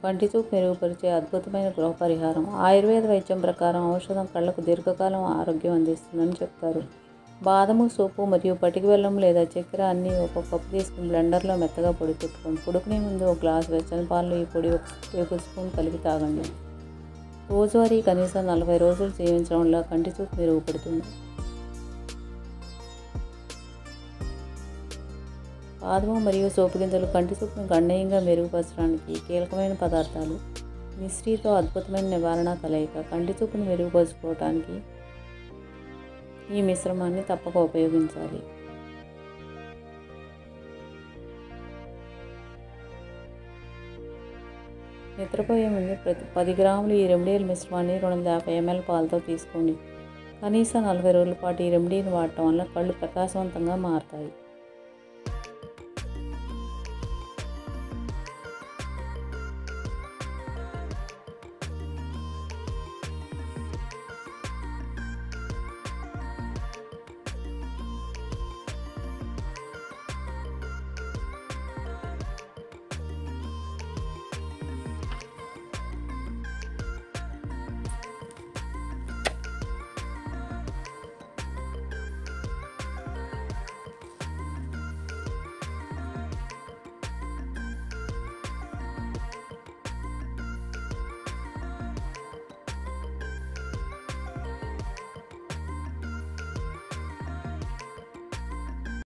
కంటి చూపు మెరుగుపరిచే అద్భుతమైన గృహ పరిహారం ఆయుర్వేద వైద్యం ప్రకారం ఔషధం కళ్ళకు దీర్ఘకాలం ఆరోగ్యం అందిస్తుందని చెప్తారు బాదము సోపు మరియు పటిక బెల్లం లేదా చక్కెర అన్నీ ఒక కప్పు తీసుకుని బ్లెండర్లో మెత్తగా పొడి పెట్టుకోండి పొడుకునే ముందు ఒక గ్లాస్ వెచ్చని పాలు ఈ పొడి ఒక టేబుల్ స్పూన్ కలిపి తాగండి రోజువారీ కనీసం నలభై రోజులు సేవించడం వల్ల కంటి చూపు మెరుగుపడుతుంది బాదము మరియు సోపు గింజలు కంటి చూపును గణనీయంగా మెరుగుపరచడానికి కీలకమైన పదార్థాలు మిశ్రీతో అద్భుతమైన నివారణ కలయిక కంటి చూపును మెరుగుపరుచుకోవడానికి ఈ మిశ్రమాన్ని తప్పక ఉపయోగించాలి నిద్రపోయే ముందు ప్రతి పది గ్రాములు ఈ రెమెడీల మిశ్రమాన్ని రెండు వందల యాభై ఎంఎల్ పాలతో తీసుకోండి కనీసం నలభై రోజుల పాటు ఈ రెమెడీని వాడటం వల్ల కళ్ళు ప్రకాశవంతంగా మారతాయి